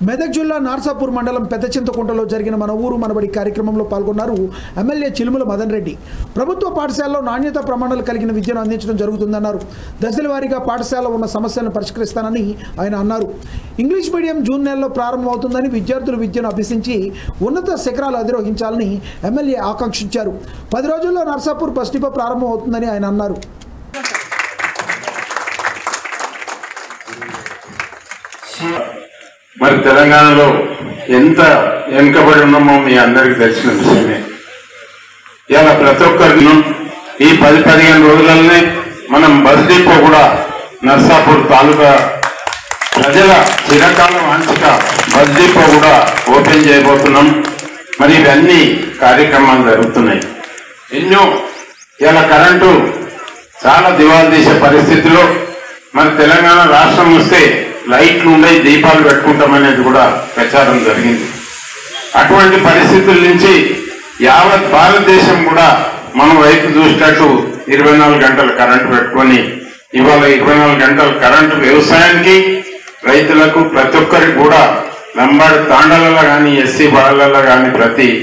మెదక్ జిల్లా నార్సాపూర్ మండలం పెద్ద చింతకుంటలో జరిగిన మన ఊరు మనబడి కార్యక్రమంలో పాల్గొన్నారు ఎమ్మెల్యే చిలుముల మదన్ రెడ్డి ప్రభుత్వ పాఠశాలలో నాణ్యత ప్రమాణాలు కలిగిన విద్యను అందించడం జరుగుతుందన్నారు దశల వారీగా పాఠశాల ఉన్న సమస్యలను పరిష్కరిస్తానని ఆయన అన్నారు ఇంగ్లీష్ మీడియం జూన్ నెలలో ప్రారంభమవుతుందని విద్యార్థులు విద్యను అభ్యసించి ఉన్నత శిఖరాలు అధిరోహించాలని ఎమ్మెల్యే ఆకాంక్షించారు పది రోజుల్లో నర్సాపూర్ బస్ డిపో ప్రారంభం అవుతుందని ఆయన అన్నారు మరి తెలంగాణలో ఎంత వెనుకబడి ఉన్నామో మీ అందరికీ తెలిసిన విషయమే ఇలా ప్రతి ఒక్కరికి ఈ పది పదిహేను రోజులనే మనం బస్ డిపో కూడా నర్సాపూర్ తాలూకా ప్రజల చిరకాల వాంఛిక బస్ డిపో కూడా ఓపెన్ చేయబోతున్నాం మరి ఇవన్నీ కార్యక్రమాలు జరుగుతున్నాయి ఎన్నో ఇలా కరెంటు చాలా దివాలు తీసే పరిస్థితిలో మన తెలంగాణ రాష్ట్రం వస్తే లైట్లు ఉండే దీపాలు పెట్టుకుంటామనేది కూడా ప్రచారం జరిగింది అటువంటి పరిస్థితుల నుంచి యావత్ భారతదేశం కూడా మన వైపు చూసినట్టు ఇరవై నాలుగు గంటల కరెంటు పెట్టుకొని ఇవాళ ఇరవై నాలుగు గంటల కరెంటు వ్యవసాయానికి రైతులకు ప్రతి ఒక్కరికి కూడా లంబాడి తాండాలలో కానీ ఎస్సీ బాడలలో కానీ ప్రతి